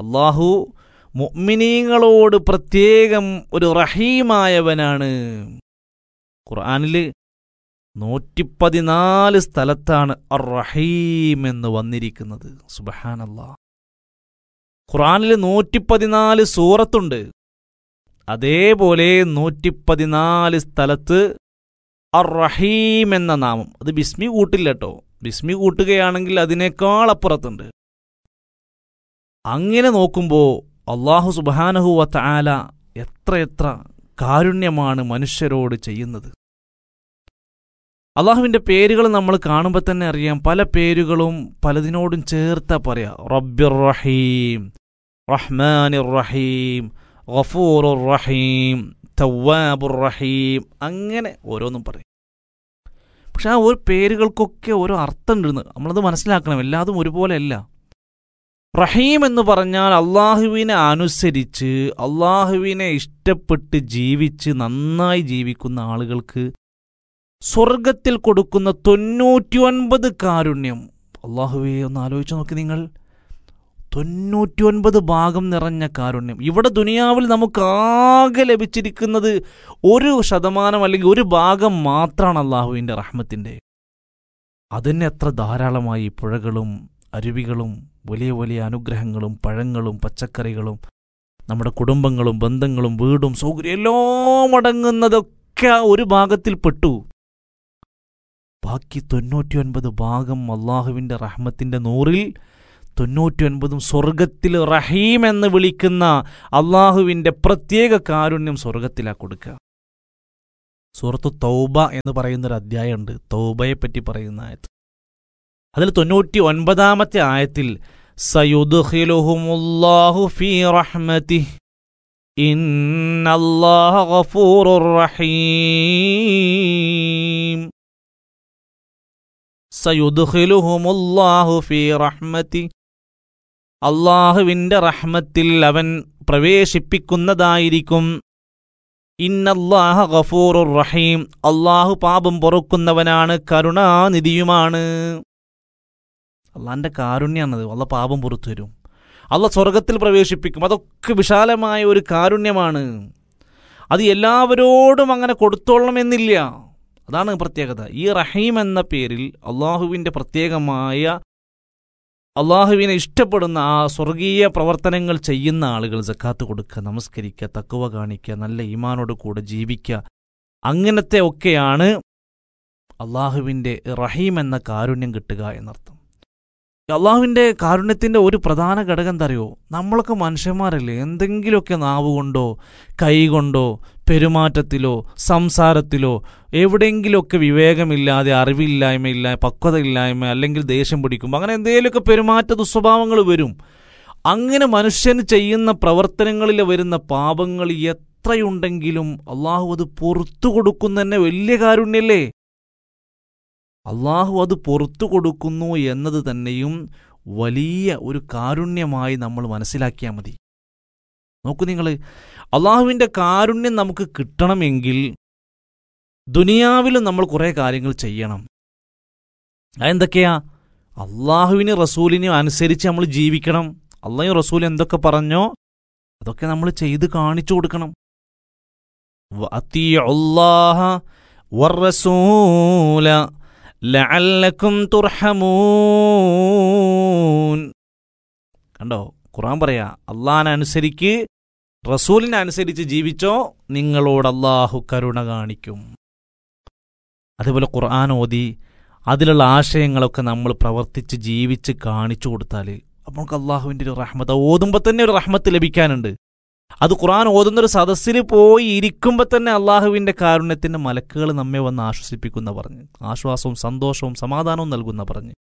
അള്ളാഹു മുഅ്മിനീങ്ങളോട് പ്രത്യേകം ഒരു റഹീമായവനാണ് ഖുർആനിൽ നൂറ്റിപ്പതിനാല് സ്ഥലത്താണ് അർ റഹീം എന്ന് വന്നിരിക്കുന്നത് സുബഹാനല്ലാ ഖുർആനിൽ നൂറ്റിപ്പതിനാല് സൂറത്തുണ്ട് അതേപോലെ നൂറ്റിപ്പതിനാല് സ്ഥലത്ത് അർ റഹീം എന്ന നാമം അത് ബിസ്മി കൂട്ടില്ല കേട്ടോ ബിസ്മി കൂട്ടുകയാണെങ്കിൽ അതിനേക്കാൾ അപ്പുറത്തുണ്ട് അങ്ങനെ നോക്കുമ്പോൾ അള്ളാഹു സുബാനഹുവ താല എത്രയെത്ര കാരുണ്യമാണ് മനുഷ്യരോട് ചെയ്യുന്നത് അള്ളാഹുവിൻ്റെ പേരുകൾ നമ്മൾ കാണുമ്പോൾ തന്നെ അറിയാം പല പേരുകളും പലതിനോടും ചേർത്താ പറയാ റബ്ബിർ റഹീം റഹ്മാനിർ റഹീം ഗഫൂറുർ റഹീം തവ്വാബുർ റഹീം അങ്ങനെ ഓരോന്നും പറയും പക്ഷെ ആ ഒരു പേരുകൾക്കൊക്കെ ഓരോ അർത്ഥം ഉണ്ടെന്ന് നമ്മളത് മനസ്സിലാക്കണം എല്ലാതും ഒരുപോലെയല്ല റഹീം എന്ന് പറഞ്ഞാൽ അള്ളാഹുവിനെ അനുസരിച്ച് അള്ളാഹുവിനെ ഇഷ്ടപ്പെട്ട് ജീവിച്ച് നന്നായി ജീവിക്കുന്ന ആളുകൾക്ക് സ്വർഗത്തിൽ കൊടുക്കുന്ന തൊണ്ണൂറ്റിയൊൻപത് കാരുണ്യം അള്ളാഹുവെ ഒന്ന് ആലോചിച്ച് നോക്കി നിങ്ങൾ തൊണ്ണൂറ്റിയൊൻപത് ഭാഗം നിറഞ്ഞ കാരുണ്യം ഇവിടെ ദുനിയാവിൽ നമുക്ക് ആകെ ലഭിച്ചിരിക്കുന്നത് ഒരു ശതമാനം അല്ലെങ്കിൽ ഒരു ഭാഗം മാത്രമാണ് അള്ളാഹുവിൻ്റെ റഹ്മത്തിൻ്റെ അതിന് എത്ര ധാരാളമായി പുഴകളും അരുവികളും വലിയ വലിയ അനുഗ്രഹങ്ങളും പഴങ്ങളും പച്ചക്കറികളും നമ്മുടെ കുടുംബങ്ങളും ബന്ധങ്ങളും വീടും സൗകര്യം എല്ലാം അടങ്ങുന്നതൊക്കെ ആ ഒരു ഭാഗത്തിൽ പെട്ടു ബാക്കി തൊണ്ണൂറ്റിയൊൻപത് ഭാഗം അള്ളാഹുവിൻ്റെ റഹ്മത്തിൻ്റെ നൂറിൽ തൊണ്ണൂറ്റിയൊൻപതും സ്വർഗത്തിൽ റഹീം എന്ന് വിളിക്കുന്ന അള്ളാഹുവിൻ്റെ പ്രത്യേക കാരുണ്യം സ്വർഗത്തിലാ കൊടുക്കുക സൂറത്ത് തൗബ എന്ന് പറയുന്നൊരു അധ്യായമുണ്ട് തൗബയെ പറ്റി പറയുന്ന ആയത്ത് അതിൽ തൊണ്ണൂറ്റി ഒൻപതാമത്തെ ആയത്തിൽ സയുദ്ഖിലുഹുമുല്ലാഹു ഫീ റഹ്മതി ഇന്നല്ലാഹ ഗഫൂറുർ റഹീം സയുദ്ഖിലുഹുമുല്ലാഹു ഫീ റഹ്മതി അള്ളാഹുവിൻ്റെ റഹ്മത്തിൽ അവൻ പ്രവേശിപ്പിക്കുന്നതായിരിക്കും ഇന്നല്ലാഹ ഗഫൂറുർ റഹീം അള്ളാഹു പാപം പൊറുക്കുന്നവനാണ് കരുണാനിധിയുമാണ് അള്ളാന്റെ കാരുണ്യാണത് അള്ള പാപം പുറത്തു വരും അള്ള സ്വർഗത്തിൽ പ്രവേശിപ്പിക്കും അതൊക്കെ വിശാലമായ ഒരു കാരുണ്യമാണ് അത് എല്ലാവരോടും അങ്ങനെ കൊടുത്തോളണമെന്നില്ല അതാണ് പ്രത്യേകത ഈ റഹീം എന്ന പേരിൽ അള്ളാഹുവിൻ്റെ പ്രത്യേകമായ അള്ളാഹുവിനെ ഇഷ്ടപ്പെടുന്ന ആ സ്വർഗീയ പ്രവർത്തനങ്ങൾ ചെയ്യുന്ന ആളുകൾ ജക്കാത്ത് കൊടുക്കുക നമസ്കരിക്കുക തക്കുവ കാണിക്കുക നല്ല ഈമാനോട് കൂടെ ജീവിക്കുക അങ്ങനത്തെ ഒക്കെയാണ് അള്ളാഹുവിൻ്റെ റഹീം എന്ന കാരുണ്യം കിട്ടുക എന്നർത്ഥം അള്ളാഹുവിൻ്റെ കാരുണ്യത്തിൻ്റെ ഒരു പ്രധാന ഘടകം എന്താ അറിയോ നമ്മളൊക്കെ മനുഷ്യന്മാരല്ലേ എന്തെങ്കിലുമൊക്കെ നാവ് കൊണ്ടോ കൈ കൊണ്ടോ പെരുമാറ്റത്തിലോ സംസാരത്തിലോ എവിടെയെങ്കിലുമൊക്കെ വിവേകമില്ലാതെ അറിവില്ലായ്മയില്ല പക്വതയില്ലായ്മ അല്ലെങ്കിൽ ദേഷ്യം പിടിക്കുമ്പോൾ അങ്ങനെ എന്തെങ്കിലുമൊക്കെ പെരുമാറ്റ ദുസ്വഭാവങ്ങൾ വരും അങ്ങനെ മനുഷ്യന് ചെയ്യുന്ന പ്രവർത്തനങ്ങളിൽ വരുന്ന പാപങ്ങൾ എത്രയുണ്ടെങ്കിലും അള്ളാഹു അത് പുറത്തു കൊടുക്കുന്ന തന്നെ വലിയ കാരുണ്യല്ലേ അള്ളാഹു അത് പുറത്തു കൊടുക്കുന്നു എന്നത് തന്നെയും വലിയ ഒരു കാരുണ്യമായി നമ്മൾ മനസ്സിലാക്കിയാൽ മതി നോക്കൂ നിങ്ങൾ അള്ളാഹുവിൻ്റെ കാരുണ്യം നമുക്ക് കിട്ടണമെങ്കിൽ ദുനിയാവിലും നമ്മൾ കുറേ കാര്യങ്ങൾ ചെയ്യണം അതെന്തൊക്കെയാ അള്ളാഹുവിന് റസൂലിനും അനുസരിച്ച് നമ്മൾ ജീവിക്കണം അള്ളാഹു റസൂൽ എന്തൊക്കെ പറഞ്ഞോ അതൊക്കെ നമ്മൾ ചെയ്ത് കാണിച്ചു കൊടുക്കണം അള്ളാഹ വറസൂല ലഅല്ലക്കും തുർഹമൂൻ കണ്ടോ ഖുറാൻ പറയാ അള്ളാഹനനുസരിക്ക് റസൂലിനെ അനുസരിച്ച് ജീവിച്ചോ നിങ്ങളോട് അള്ളാഹു കരുണ കാണിക്കും അതേപോലെ ഖുർആൻ ഓതി അതിലുള്ള ആശയങ്ങളൊക്കെ നമ്മൾ പ്രവർത്തിച്ച് ജീവിച്ച് കാണിച്ചു കൊടുത്താൽ നമുക്ക് അള്ളാഹുവിൻ്റെ ഒരു റഹ്മത്ത് ഓതുമ്പോൾ തന്നെ ഒരു റഹ്മത്ത് ലഭിക്കാനുണ്ട് അത് ഖുർആൻ ഓതുന്നൊരു സദസ്സിൽ പോയി ഇരിക്കുമ്പോൾ തന്നെ അള്ളാഹുവിൻ്റെ കാരുണ്യത്തിൻ്റെ മലക്കുകൾ നമ്മെ വന്ന് ആശ്വസിപ്പിക്കുന്ന പറഞ്ഞ് ആശ്വാസവും സന്തോഷവും സമാധാനവും നൽകുന്ന പറഞ്ഞ്